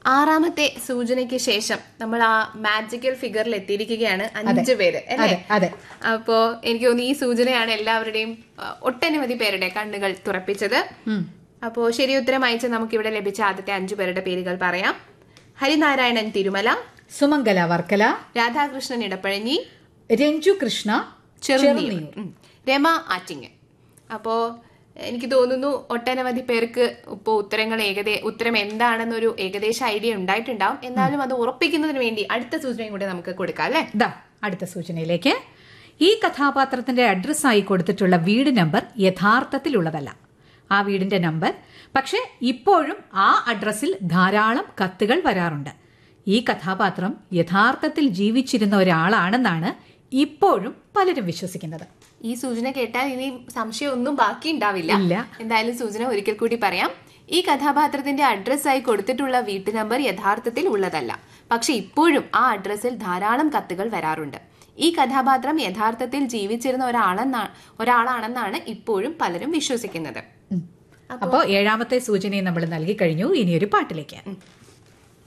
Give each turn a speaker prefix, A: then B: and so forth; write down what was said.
A: ആറാമത്തെ സൂചനയ്ക്ക് ശേഷം നമ്മൾ ആ മാജിക്കൽ ഫിഗറിൽ എത്തിയിരിക്കുകയാണ് അഞ്ച് പേര് അല്ലേ
B: അതെ അതെ
A: അപ്പോ എനിക്ക് തോന്നുന്നു ഈ സൂചനയാണ് എല്ലാവരുടെയും ആ, ഒട്ടനവധി പേരുടെ കണ്ണുകൾ തുറപ്പിച്ചത് അപ്പോ ശരി ഉത്തരം അയച്ച് നമുക്ക് ഇവിടെ ലഭിച്ച ആദ്യത്തെ അഞ്ചു പേരുടെ പേരുകൾ പറയാം ഹരിനാരായണൻ തിരുമല
B: സുമംഗല വർക്കല
A: രാധാകൃഷ്ണൻ ഇടപ്പഴഞ്ഞി
B: രഞ്ജു കൃഷ്ണ
A: ചെറുനീർ ഉം. രമ ആറ്റിങ്ങ് അപ്പോ എനിക്ക് തോന്നുന്നു ഒട്ടനവധി പേർക്ക് ഇപ്പോൾ ഉത്തരങ്ങൾ ഏകദേ ഉത്തരം എന്താണെന്നൊരു ഏകദേശ ഐഡിയ ഉണ്ടായിട്ടുണ്ടാവും എന്നാലും അത് ഉറപ്പിക്കുന്നതിന് വേണ്ടി അടുത്ത സൂചനയും കൂടെ നമുക്ക് കൊടുക്കാം അല്ലേ
B: ദാ അടുത്ത സൂചനയിലേക്ക് ഈ കഥാപാത്രത്തിന്റെ അഡ്രസ്സായി കൊടുത്തിട്ടുള്ള വീട് നമ്പർ യഥാർത്ഥത്തിലുള്ളതല്ല ആ വീടിന്റെ നമ്പർ പക്ഷെ ഇപ്പോഴും ആ അഡ്രസ്സിൽ ധാരാളം കത്തുകൾ വരാറുണ്ട് ഈ കഥാപാത്രം യഥാർത്ഥത്തിൽ ജീവിച്ചിരുന്ന ഒരാളാണെന്നാണ് ഇപ്പോഴും പലരും വിശ്വസിക്കുന്നത്
A: ഈ സൂചന കേട്ടാൽ ഇനി സംശയം ഒന്നും ബാക്കി ഉണ്ടാവില്ല
B: ഇല്ല.
A: എന്തായാലും സൂചന ഒരിക്കൽ കൂടി പറയാം ഈ കഥാപാത്രത്തിന്റെ അഡ്രസ്സായി കൊടുത്തിട്ടുള്ള വീട്ടു നമ്പർ യഥാർത്ഥത്തിൽ ഉള്ളതല്ല പക്ഷെ ഇപ്പോഴും ആ അഡ്രസ്സിൽ ധാരാളം കത്തുകൾ വരാറുണ്ട് ഈ കഥാപാത്രം യഥാർത്ഥത്തിൽ ജീവിച്ചിരുന്ന ഒരാളെന്നാ ഒരാളാണെന്നാണ് ഇപ്പോഴും പലരും വിശ്വസിക്കുന്നത്
B: അപ്പോൾ ഏഴാമത്തെ സൂചനയും നമ്മൾ നൽകി കഴിഞ്ഞു ഇനിയൊരു പാട്ടിലേക്ക്